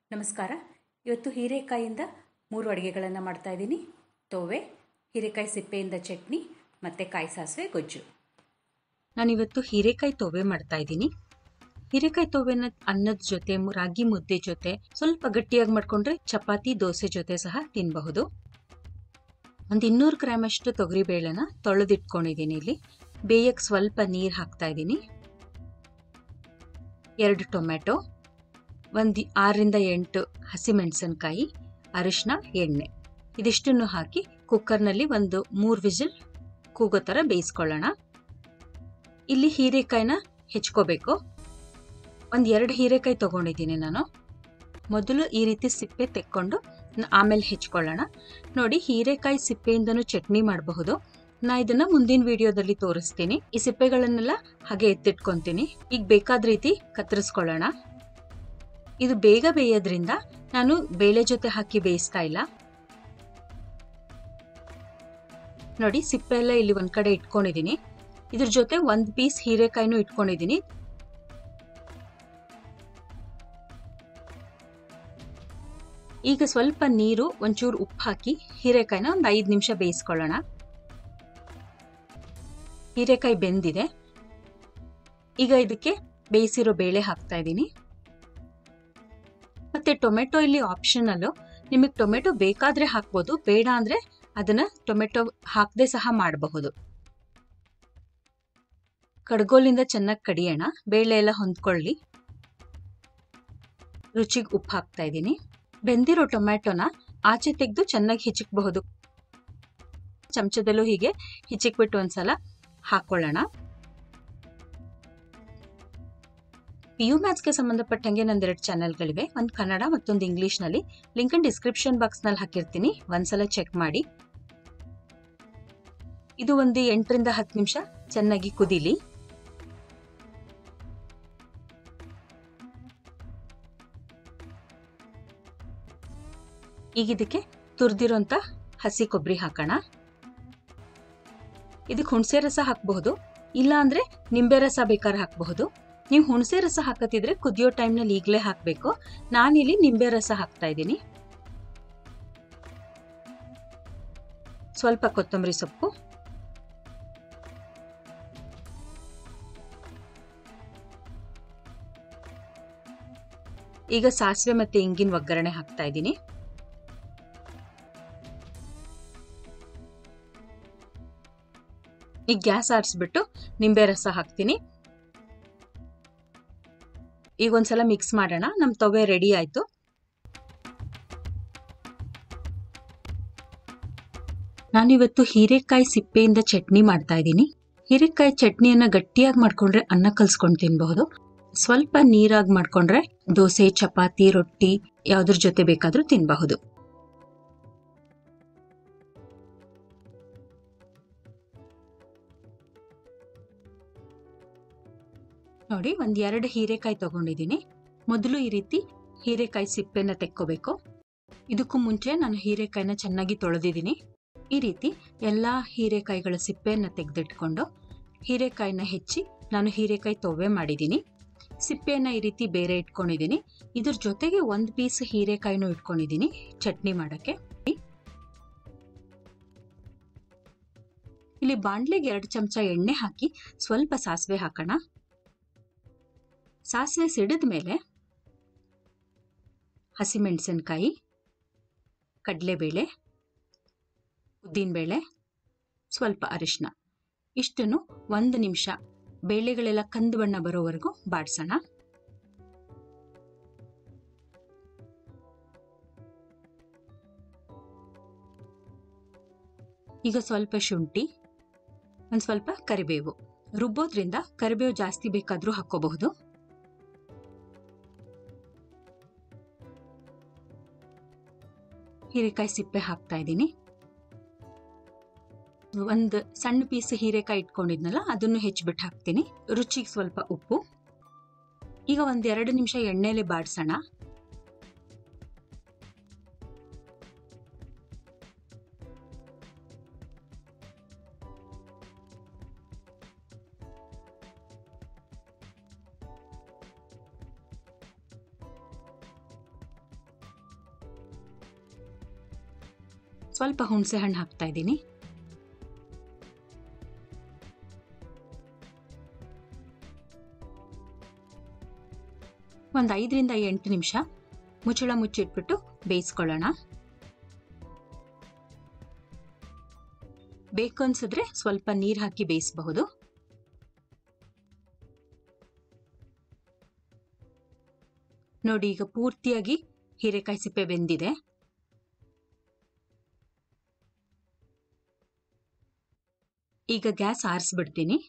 ನಮಸ್ಕಾರ ಇವತ್ತು ಹೀರೆಕಾಯಿಂದ ಮೂರು ಅಡುಗೆಗಳನ್ನು ಮಾಡ್ತಾ ಇದ್ದೀನಿ ತೋವೆ ಹೀರೆಕಾಯಿ ಸಿಪ್ಪೆಯಿಂದ ಚಟ್ನಿ ಮತ್ತು ಕಾಯಿ ಸಾಸಿವೆ ಗೊಜ್ಜು ನಾನಿವತ್ತು ಹೀರೆಕಾಯಿ ತೊವೆ ಮಾಡ್ತಾ ಇದ್ದೀನಿ ಹೀರೆಕಾಯಿ ತೊವೆನ ಅನ್ನದ ಜೊತೆ ಮು- ರಾಗಿ ಮುದ್ದೆ ಜೊತೆ ಸ್ವಲ್ಪ ಗಟ್ಟಿಯಾಗಿ ಮಾಡ್ಕೊಂಡ್ರೆ ಚಪಾತಿ ದೋಸೆ ಜೊತೆ ಸಹ ತಿನ್ನಬಹುದು ಒಂದು ಇನ್ನೂರು ಗ್ರಾಮ್ ಅಷ್ಟು ತೊಗರಿಬೇಳೆನ ತೊಳೆದಿಟ್ಕೊಂಡಿದ್ದೀನಿ ಇಲ್ಲಿ ಬೇಯಕ್ಕೆ ಸ್ವಲ್ಪ ನೀರು ಹಾಕ್ತಾ ಇದ್ದೀನಿ ಎರಡು ಟೊಮ್ಯಾಟೊ ಒಂದು ಆರರಿಂದ ಎಂಟು ಹಸಿಮೆಣಸಿನ್ಕಾಯಿ ಅರಿಶಿನ ಎಣ್ಣೆ ಇದಿಷ್ಟನ್ನು ಹಾಕಿ ಕುಕ್ಕರ್ನಲ್ಲಿ ಒಂದು ಮೂರು ವಿಸಿಲ್ ಕೂಗೋ ಥರ ಬೇಯಿಸ್ಕೊಳ್ಳೋಣ ಇಲ್ಲಿ ಹೀರೆಕಾಯಿನ ಹೆಚ್ಕೋಬೇಕು ಒಂದು ಎರಡು ಹೀರೆಕಾಯಿ ತಗೊಂಡಿದ್ದೀನಿ ನಾನು ಮೊದಲು ಈ ರೀತಿ ಸಿಪ್ಪೆ ತೆಕ್ಕೊಂಡು ನ- ಆಮೇಲೆ ಹೆಚ್ಕೊಳ್ಳೋಣ ನೋಡಿ ಹೀರೆಕಾಯಿ ಸಿಪ್ಪೆಯಿಂದನೂ ಚಟ್ನಿ ಮಾಡಬಹುದು ನಾ ಇದನ್ನ ಮುಂದಿನ ವಿಡಿಯೋದಲ್ಲಿ ತೋರಿಸ್ತೀನಿ ಈ ಸಿಪ್ಪೆಗಳನ್ನೆಲ್ಲ ಹಾಗೆ ಎತ್ತಿಟ್ಕೊಂತೀನಿ ಈಗ ಬೇಕಾದ ರೀತಿ ಕತ್ತರಿಸ್ಕೊಳ್ಳೋಣ ಇದು ಬೇಗ ಬೇಯೋದ್ರಿಂದ ನಾನು ಬೇಳೆ ಜೊತೆ ಹಾಕಿ ಬೇಯಿಸ್ತಾ ಇಲ್ಲ ನೋಡಿ ಸಿಪ್ಪೆ ಎಲ್ಲ ಇಲ್ಲಿ ಒಂದ್ ಕಡೆ ಇಟ್ಕೊಂಡಿದ್ದೀನಿ ಇದ್ರ ಜೊತೆ ಒಂದ್ ಪೀಸ್ ಹೀರೆಕಾಯಿನೂ ಇಟ್ಕೊಂಡಿದ್ದೀನಿ ಈಗ ಸ್ವಲ್ಪ ನೀರು ಒಂಚೂರು ಉಪ್ಪು ಹಾಕಿ ಹೀರೆಕಾಯಿನ ಒಂದು ಐದು ನಿಮಿಷ ಬೇಯಿಸ್ಕೊಳ್ಳೋಣ ಹೀರೆಕಾಯಿ ಬೆಂದಿದೆ ಈಗ ಇದಕ್ಕೆ ಬೇಯಿಸಿರೋ ಬೇಳೆ ಹಾಕ್ತಾ ಇದ್ದೀನಿ ಮತ್ತೆ ಟೊಮೆಟೊ ಇಲ್ಲಿ ಆಪ್ಷನಲ್ಲು ನಿಮಗೆ ಟೊಮೆಟೊ ಬೇಕಾದ್ರೆ ಹಾಕ್ಬೋದು ಬೇಡ ಅಂದ್ರೆ ಅದನ್ನ ಟೊಮೆಟೊ ಹಾಕದೆ ಸಹ ಮಾಡಬಹುದು ಕಡ್ಗೋಲಿಂದ ಚೆನ್ನಾಗಿ ಕಡಿಯೋಣ ಬೇಳೆ ಎಲ್ಲ ಹೊಂದ್ಕೊಳ್ಳಿ ರುಚಿಗೆ ಉಪ್ಪು ಹಾಕ್ತಾ ಇದ್ದೀನಿ ಬೆಂದಿರೋ ಟೊಮ್ಯಾಟೊನ ಆಚೆ ತೆಗೆದು ಚೆನ್ನಾಗಿ ಹಿಚಕ್ಬಹುದು ಚಮಚದಲ್ಲೂ ಹೀಗೆ ಹಿಚಕ್ಬಿಟ್ಟು ಒಂದ್ಸಲ ಹಾಕೊಳ್ಳೋಣ ಪಿ ಯು ಮ್ಯಾಥ್ಸ್ಗೆ ಸಂಬಂಧಪಟ್ಟಂಗೆ ನಂದೆರಡು ಚಾನೆಲ್ಗಳಿವೆ ಒಂದು ಕನ್ನಡ ಮತ್ತೊಂದು ಇಂಗ್ಲಿಷ್ನಲ್ಲಿ ಲಿಂಕನ್ ಡಿಸ್ಕ್ರಿಪ್ಷನ್ ಬಾಕ್ಸ್ನಲ್ಲಿ ಹಾಕಿರ್ತೀನಿ ಒಂದ್ಸಲ ಚೆಕ್ ಮಾಡಿ ಇದು ಒಂದು ಎಂಟರಿಂದ ಹತ್ತು ನಿಮಿಷ ಚೆನ್ನಾಗಿ ಕುದಿಲಿ ಈಗ ಇದಕ್ಕೆ ತುರಿದಿರೋಂಥ ಹಸಿ ಕೊಬ್ಬರಿ ಹಾಕೋಣ ಇದಕ್ಕೆ ಹುಣಸೆ ರಸ ಹಾಕಬಹುದು ಇಲ್ಲ ಅಂದ್ರೆ ನಿಂಬೆ ರಸ ಬೇಕಾದ್ರೆ ಹಾಕಬಹುದು ನೀವು ಹುಣಸೆ ರಸ ಹಾಕತಿದ್ರೆ ಕುದಿಯೋ ಟೈಮ್ನಲ್ಲಿ ಈಗಲೇ ಹಾಕಬೇಕು ನಾನಿಲ್ಲಿ ನಿಂಬೆ ರಸ ಹಾಕ್ತಾ ಇದ್ದೀನಿ ಸ್ವಲ್ಪ ಕೊತ್ತಂಬರಿ ಸೊಪ್ಪು ಈಗ ಸಾಸಿವೆ ಮತ್ತೆ ಇಂಗಿನ ಒಗ್ಗರಣೆ ಹಾಕ್ತಾ ಇದ್ದೀನಿ ಈಗ ಗ್ಯಾಸ್ ಆರಿಸ್ಬಿಟ್ಟು ನಿಂಬೆ ರಸ ಹಾಕ್ತೀನಿ ಈಗ ಒಂದ್ಸಲ ಮಿಕ್ಸ್ ಮಾಡೋಣ ನಮ್ಮ ತವೆ ರೆಡಿ ಆಯ್ತು ನಾನಿವತ್ತು ಹೀರೆಕಾಯಿ ಸಿಪ್ಪೆಯಿಂದ ಚಟ್ನಿ ಮಾಡ್ತಾ ಇದ್ದೀನಿ ಹೀರೆಕಾಯಿ ಚಟ್ನಿಯನ್ನ ಗಟ್ಟಿಯಾಗಿ ಮಾಡ್ಕೊಂಡ್ರೆ ಅನ್ನ ಕಲ್ಸ್ಕೊಂಡು ತಿನ್ಬಹುದು ಸ್ವಲ್ಪ ನೀರಾಗಿ ಮಾಡ್ಕೊಂಡ್ರೆ ದೋಸೆ ಚಪಾತಿ ರೊಟ್ಟಿ ಯಾವ್ದ್ರ ಜೊತೆ ಬೇಕಾದ್ರೂ ತಿನ್ಬಹುದು ನೋಡಿ ಒಂದ್ ಎರಡು ಹೀರೆಕಾಯಿ ತಗೊಂಡಿದ್ದೀನಿ ಮೊದಲು ಈ ರೀತಿ ಹೀರೆಕಾಯಿ ಸಿಪ್ಪೆನ ತೆಕ್ಕೋಬೇಕು ಇದಕ್ಕೂ ಮುಂಚೆ ನಾನು ಹೀರೆಕಾಯಿನ ಚೆನ್ನಾಗಿ ತೊಳೆದಿದ್ದೀನಿ ಈ ರೀತಿ ಎಲ್ಲಾ ಹೀರೆಕಾಯಿಗಳ ಸಿಪ್ಪೆಯನ್ನ ತೆಗೆದಿಟ್ಕೊಂಡು ಹೀರೆಕಾಯಿನ ಹೆಚ್ಚಿ ನಾನು ಹೀರೆಕಾಯಿ ತೊವೆ ಮಾಡಿದ್ದೀನಿ ಸಿಪ್ಪೆಯನ್ನ ಈ ರೀತಿ ಬೇರೆ ಇಟ್ಕೊಂಡಿದ್ದೀನಿ ಇದ್ರ ಜೊತೆಗೆ ಒಂದು ಪೀಸ್ ಹೀರೆಕಾಯಿನೂ ಇಟ್ಕೊಂಡಿದ್ದೀನಿ ಚಟ್ನಿ ಮಾಡಕ್ಕೆ ಇಲ್ಲಿ ಬಾಣ್ಲೆಗೆ ಎರಡು ಚಮಚ ಎಣ್ಣೆ ಹಾಕಿ ಸ್ವಲ್ಪ ಸಾಸಿವೆ ಹಾಕೋಣ ಸಾಸಿವೆ ಸಿಡಿದ ಮೇಲೆ ಹಸಿಮೆಣಸಿನ್ಕಾಯಿ ಕಡಲೆಬೇಳೆ ಉದ್ದಿನಬೇಳೆ ಸ್ವಲ್ಪ ಅರಿಶಿನ ಇಷ್ಟನ್ನು ಒಂದು ನಿಮಿಷ ಬೇಳೆಗಳೆಲ್ಲ ಕಂದು ಬಣ್ಣ ಬರೋವರೆಗೂ ಬಾಡಿಸೋಣ ಈಗ ಸ್ವಲ್ಪ ಶುಂಠಿ ಒಂದು ಸ್ವಲ್ಪ ಕರಿಬೇವು ರುಬ್ಬೋದ್ರಿಂದ ಕರಿಬೇವು ಜಾಸ್ತಿ ಬೇಕಾದ್ರೂ ಹಾಕೋಬಹುದು ಹೀರೆಕಾಯಿ ಸಿಪ್ಪೆ ಹಾಕ್ತಾ ಇದ್ದೀನಿ ಒಂದು ಸಣ್ಣ ಪೀಸ್ ಹೀರೆಕಾಯಿ ಇಟ್ಕೊಂಡಿದ್ನಲ್ಲ ಅದನ್ನು ಹೆಚ್ಚಿಬಿಟ್ಟು ಹಾಕ್ತೀನಿ ರುಚಿಗೆ ಸ್ವಲ್ಪ ಉಪ್ಪು ಈಗ ಒಂದ್ ಎರಡು ನಿಮಿಷ ಎಣ್ಣೆಲೆ ಬಾಡಿಸೋಣ ಸ್ವಲ್ಪ ಹುಣಸೆ ಹಣ್ಣು ಹಾಕ್ತಾ ಇದ್ದೀನಿ ಒಂದು ಐದರಿಂದ ಎಂಟು ನಿಮಿಷ ಮುಚ್ಚಳ ಮುಚ್ಚಿಟ್ಬಿಟ್ಟು ಬೇಯಿಸ್ಕೊಳ್ಳೋಣ ಬೇಕು ಅನ್ಸಿದ್ರೆ ಸ್ವಲ್ಪ ನೀರು ಹಾಕಿ ಬೇಯಿಸಬಹುದು ನೋಡಿ ಈಗ ಪೂರ್ತಿಯಾಗಿ ಹೀರೆಕಾಯಿ ಸಿಪ್ಪೆ ಬೆಂದಿದೆ ಈಗ ಗ್ಯಾಸ್ ಆರಿಸ್ಬಿಡ್ತೀನಿ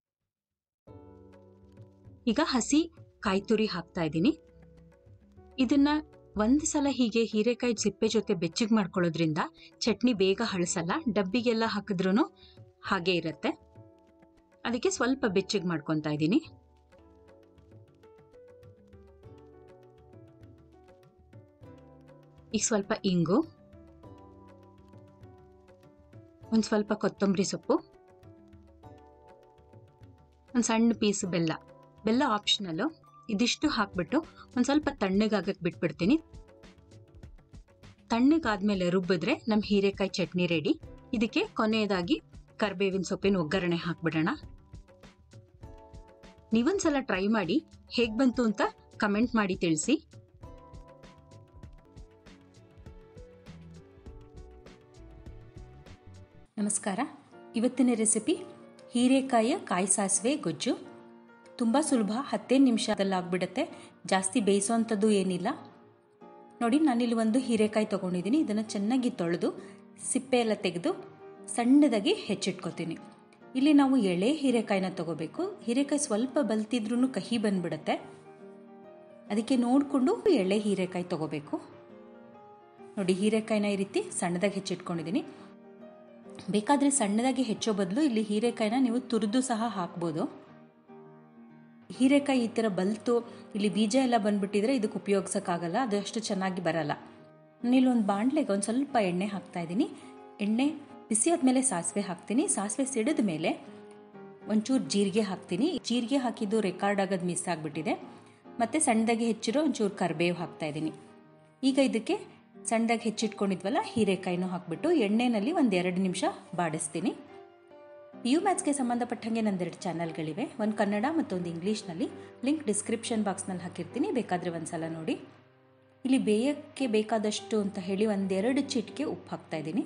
ಈಗ ಹಸಿ ಕಾಯಿ ತುರಿ ಹಾಕ್ತಾ ಇದ್ದೀನಿ ಇದನ್ನ ಒಂದು ಸಲ ಹೀಗೆ ಹೀರೆಕಾಯಿ ಸಿಪ್ಪೆ ಜೊತೆ ಬೆಚ್ಚಗೆ ಮಾಡ್ಕೊಳ್ಳೋದ್ರಿಂದ ಚಟ್ನಿ ಬೇಗ ಹಳಸಲ್ಲ ಡಬ್ಬಿಗೆಲ್ಲ ಹಾಕಿದ್ರೂ ಹಾಗೆ ಇರುತ್ತೆ ಅದಕ್ಕೆ ಸ್ವಲ್ಪ ಬೆಚ್ಚಗೆ ಮಾಡ್ಕೊತಾ ಇದ್ದೀನಿ ಈಗ ಸ್ವಲ್ಪ ಇಂಗು ಒಂದು ಸ್ವಲ್ಪ ಕೊತ್ತಂಬರಿ ಸೊಪ್ಪು ಒಂದು ಸಣ್ಣ ಪೀಸ್ ಬೆಲ್ಲ ಬೆಲ್ಲ ಆಪ್ಷನಲ್ಲು ಇದಿಷ್ಟು ಹಾಕ್ಬಿಟ್ಟು ಒಂದು ಸ್ವಲ್ಪ ತಣ್ಣಗಾಗಕ್ಕೆ ಬಿಟ್ಬಿಡ್ತೀನಿ ತಣ್ಣಗಾದ್ಮೇಲೆ ರುಬ್ಬಿದ್ರೆ ನಮ್ಮ ಹೀರೆಕಾಯಿ ಚಟ್ನಿ ರೆಡಿ ಇದಕ್ಕೆ ಕೊನೆಯದಾಗಿ ಕರ್ಬೇವಿನ ಸೊಪ್ಪಿನ ಒಗ್ಗರಣೆ ಹಾಕ್ಬಿಡೋಣ ನೀವೊಂದ್ಸಲ ಟ್ರೈ ಮಾಡಿ ಹೇಗ್ ಬಂತು ಅಂತ ಕಮೆಂಟ್ ಮಾಡಿ ತಿಳಿಸಿ ನಮಸ್ಕಾರ ಇವತ್ತಿನ ರೆಸಿಪಿ ಹೀರೆಕಾಯಿಯ ಕಾಯಿ ಸಾಸಿವೆ ಗೊಜ್ಜು ತುಂಬ ಸುಲಭ ಹತ್ತೇ ನಿಮಿಷದಲ್ಲಿ ಆಗ್ಬಿಡುತ್ತೆ ಜಾಸ್ತಿ ಬೇಯಿಸೋವಂಥದ್ದು ಏನಿಲ್ಲ ನೋಡಿ ನಾನಿಲ್ಲಿ ಒಂದು ಹೀರೆಕಾಯಿ ತೊಗೊಂಡಿದ್ದೀನಿ ಇದನ್ನು ಚೆನ್ನಾಗಿ ತೊಳೆದು ಸಿಪ್ಪೆ ಎಲ್ಲ ತೆಗೆದು ಸಣ್ಣದಾಗಿ ಹೆಚ್ಚಿಟ್ಕೋತೀನಿ ಇಲ್ಲಿ ನಾವು ಎಳೆ ಹೀರೆಕಾಯಿನ ತಗೋಬೇಕು ಹೀರೆಕಾಯಿ ಸ್ವಲ್ಪ ಬಲ್ತಿದ್ರೂ ಕಹಿ ಬಂದ್ಬಿಡುತ್ತೆ ಅದಕ್ಕೆ ನೋಡಿಕೊಂಡು ಎಳೆ ಹೀರೆಕಾಯಿ ತಗೋಬೇಕು ನೋಡಿ ಹೀರೆಕಾಯಿನ ಈ ರೀತಿ ಸಣ್ಣದಾಗಿ ಹೆಚ್ಚಿಟ್ಕೊಂಡಿದ್ದೀನಿ ಬೇಕಾದರೆ ಸಣ್ಣದಾಗಿ ಹೆಚ್ಚೋ ಬದಲು ಇಲ್ಲಿ ಹೀರೆಕಾಯಿನ ನೀವು ತುರಿದು ಸಹ ಹಾಕ್ಬೋದು ಹೀರೆಕಾಯಿ ಈ ಥರ ಬಲ್ತು ಇಲ್ಲಿ ಬೀಜ ಎಲ್ಲ ಬಂದ್ಬಿಟ್ಟಿದ್ರೆ ಇದಕ್ಕೆ ಉಪಯೋಗಿಸೋಕ್ಕಾಗಲ್ಲ ಅದು ಅಷ್ಟು ಚೆನ್ನಾಗಿ ಬರಲ್ಲ ನಾನಿಲ್ಲಿ ಒಂದು ಬಾಣಲೆಗೆ ಒಂದು ಸ್ವಲ್ಪ ಎಣ್ಣೆ ಹಾಕ್ತಾ ಇದ್ದೀನಿ ಎಣ್ಣೆ ಬಿಸಿ ಆದಮೇಲೆ ಸಾಸಿವೆ ಹಾಕ್ತೀನಿ ಸಾಸಿವೆ ಸಿಡಿದ ಮೇಲೆ ಒಂಚೂರು ಜೀರಿಗೆ ಹಾಕ್ತೀನಿ ಜೀರಿಗೆ ಹಾಕಿದ್ದು ರೆಕಾರ್ಡ್ ಆಗೋದು ಮಿಸ್ ಆಗಿಬಿಟ್ಟಿದೆ ಮತ್ತು ಸಣ್ಣದಾಗಿ ಹೆಚ್ಚಿರೋ ಒಂಚೂರು ಕರಿಬೇವು ಹಾಕ್ತಾ ಇದ್ದೀನಿ ಈಗ ಇದಕ್ಕೆ ಸಣ್ಣದಾಗಿ ಹೆಚ್ಚಿಟ್ಕೊಂಡಿದ್ವಲ್ಲ ಹೀರೆಕಾಯಿನೂ ಹಾಕ್ಬಿಟ್ಟು ಎಣ್ಣೆನಲ್ಲಿ ಒಂದು ಎರಡು ನಿಮಿಷ ಬಾಡಿಸ್ತೀನಿ ಪಿ ಯು ಮ್ಯಾಥ್ಸ್ಗೆ ಸಂಬಂಧಪಟ್ಟಂಗೆ ನಂದೆರಡು ಚಾನಲ್ಗಳಿವೆ ಒಂದು ಕನ್ನಡ ಮತ್ತೊಂದು ಇಂಗ್ಲೀಷ್ನಲ್ಲಿ ಲಿಂಕ್ ಡಿಸ್ಕ್ರಿಪ್ಷನ್ ಬಾಕ್ಸ್ನಲ್ಲಿ ಹಾಕಿರ್ತೀನಿ ಬೇಕಾದರೆ ಒಂದ್ಸಲ ನೋಡಿ ಇಲ್ಲಿ ಬೇಯಕ್ಕೆ ಬೇಕಾದಷ್ಟು ಅಂತ ಹೇಳಿ ಒಂದೆರಡು ಚಿಟಿಕೆ ಉಪ್ಪು ಹಾಕ್ತಾ ಇದ್ದೀನಿ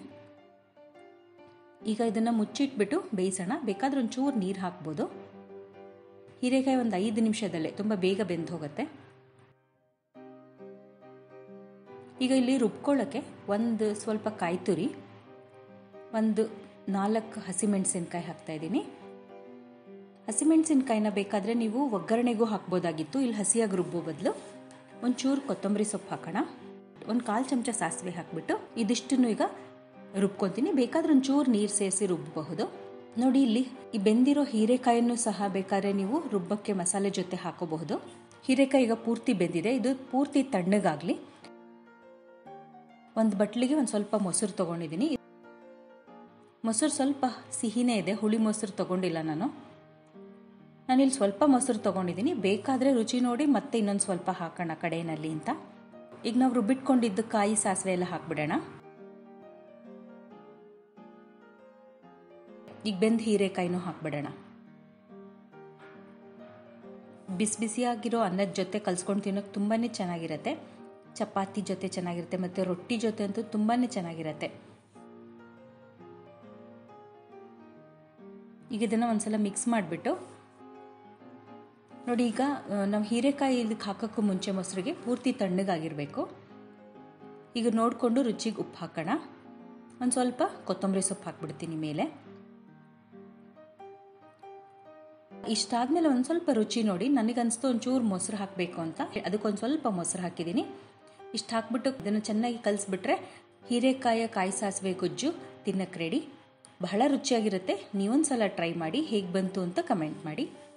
ಈಗ ಇದನ್ನು ಮುಚ್ಚಿಟ್ಬಿಟ್ಟು ಬೇಯಿಸೋಣ ಬೇಕಾದ್ರೆ ಒಂಚೂರು ನೀರು ಹಾಕ್ಬೋದು ಹೀರೆಕಾಯಿ ಒಂದು ಐದು ನಿಮಿಷದಲ್ಲೇ ತುಂಬ ಬೇಗ ಬೆಂದು ಹೋಗುತ್ತೆ ಈಗ ಇಲ್ಲಿ ರುಬ್ಕೊಳ್ಳೋಕ್ಕೆ ಒಂದು ಸ್ವಲ್ಪ ಕಾಯಿ ತುರಿ ಒಂದು ನಾಲ್ಕು ಹಸಿಮೆಣಸಿನ್ಕಾಯಿ ಹಾಕ್ತಾ ಇದ್ದೀನಿ ಹಸಿಮೆಣಸಿನ್ಕಾಯಿನ ಬೇಕಾದರೆ ನೀವು ಒಗ್ಗರಣೆಗೂ ಹಾಕ್ಬೋದಾಗಿತ್ತು ಇಲ್ಲಿ ಹಸಿಯಾಗಿ ರುಬ್ಬೋ ಬದಲು ಒಂಚೂರು ಕೊತ್ತಂಬರಿ ಸೊಪ್ಪು ಹಾಕೋಣ ಒಂದು ಕಾಲು ಚಮಚ ಸಾಸಿವೆ ಹಾಕ್ಬಿಟ್ಟು ಇದಿಷ್ಟನ್ನು ಈಗ ರುಬ್ಕೊತೀನಿ ಬೇಕಾದ್ರೆ ಒಂಚೂರು ನೀರು ಸೇರಿಸಿ ರುಬ್ಬಬಹುದು ನೋಡಿ ಇಲ್ಲಿ ಈ ಬೆಂದಿರೋ ಹೀರೆಕಾಯನ್ನು ಸಹ ಬೇಕಾದ್ರೆ ನೀವು ರುಬ್ಬಕ್ಕೆ ಮಸಾಲೆ ಜೊತೆ ಹಾಕೋಬಹುದು ಹೀರೆಕಾಯಿ ಈಗ ಪೂರ್ತಿ ಬೆಂದಿದೆ ಇದು ಪೂರ್ತಿ ತಣ್ಣಗಾಗಲಿ ಒಂದು ಬಟ್ಲಿಗೆ ಒಂದು ಸ್ವಲ್ಪ ಮೊಸರು ತೊಗೊಂಡಿದ್ದೀನಿ ಮೊಸರು ಸ್ವಲ್ಪ ಸಿಹಿನೇ ಇದೆ ಹುಳಿ ಮೊಸರು ತೊಗೊಂಡಿಲ್ಲ ನಾನು ನಾನಿಲ್ಲಿ ಸ್ವಲ್ಪ ಮೊಸರು ತೊಗೊಂಡಿದ್ದೀನಿ ಬೇಕಾದರೆ ರುಚಿ ನೋಡಿ ಮತ್ತೆ ಇನ್ನೊಂದು ಸ್ವಲ್ಪ ಹಾಕೋಣ ಕಡೆಯಲ್ಲಿ ಅಂತ ಈಗ ನಾವು ರುಬ್ಬಿಟ್ಕೊಂಡಿದ್ದು ಕಾಯಿ ಸಾಸಿವೆ ಎಲ್ಲ ಹಾಕ್ಬಿಡೋಣ ಈಗ ಬೆಂದ ಹೀರೆಕಾಯಿನೂ ಹಾಕ್ಬಿಡೋಣ ಬಿಸಿ ಬಿಸಿಯಾಗಿರೋ ಅನ್ನದ ಜೊತೆ ಕಲ್ಸ್ಕೊಂಡು ತಿನ್ನೋಕೆ ತುಂಬಾ ಚೆನ್ನಾಗಿರುತ್ತೆ ಚಪಾತಿ ಜೊತೆ ಚೆನ್ನಾಗಿರುತ್ತೆ ಮತ್ತು ರೊಟ್ಟಿ ಜೊತೆ ಅಂತೂ ತುಂಬಾ ಚೆನ್ನಾಗಿರುತ್ತೆ ಈಗ ಇದನ್ನು ಒಂದ್ಸಲ ಮಿಕ್ಸ್ ಮಾಡಿಬಿಟ್ಟು ನೋಡಿ ಈಗ ನಾವು ಹೀರೆಕಾಯಿ ಇದಕ್ಕೆ ಹಾಕೋಕ್ಕೂ ಮುಂಚೆ ಮೊಸರಿಗೆ ಪೂರ್ತಿ ತಣ್ಣಗಾಗಿರಬೇಕು ಈಗ ನೋಡಿಕೊಂಡು ರುಚಿಗೆ ಉಪ್ಪು ಹಾಕೋಣ ಒಂದು ಸ್ವಲ್ಪ ಕೊತ್ತಂಬರಿ ಸೊಪ್ಪು ಹಾಕ್ಬಿಡ್ತೀನಿ ಮೇಲೆ ಇಷ್ಟಾದ್ಮೇಲೆ ಒಂದು ಸ್ವಲ್ಪ ರುಚಿ ನೋಡಿ ನನಗನ್ಸ್ತು ಒಂಚೂರು ಮೊಸರು ಹಾಕಬೇಕು ಅಂತ ಅದಕ್ಕೊಂದು ಸ್ವಲ್ಪ ಮೊಸರು ಹಾಕಿದ್ದೀನಿ ಇಷ್ಟು ಹಾಕ್ಬಿಟ್ಟು ಇದನ್ನು ಚೆನ್ನಾಗಿ ಕಲಿಸ್ಬಿಟ್ರೆ ಹೀರೆಕಾಯ ಕಾಯಿ ಸಾಸಿವೆ ಗೊಜ್ಜು ತಿನ್ನಕ್ಕೆ ರೆಡಿ ಬಹಳ ರುಚಿಯಾಗಿರುತ್ತೆ ನೀವೊಂದು ಸಲ ಟ್ರೈ ಮಾಡಿ ಹೇಗೆ ಬಂತು ಅಂತ ಕಮೆಂಟ್ ಮಾಡಿ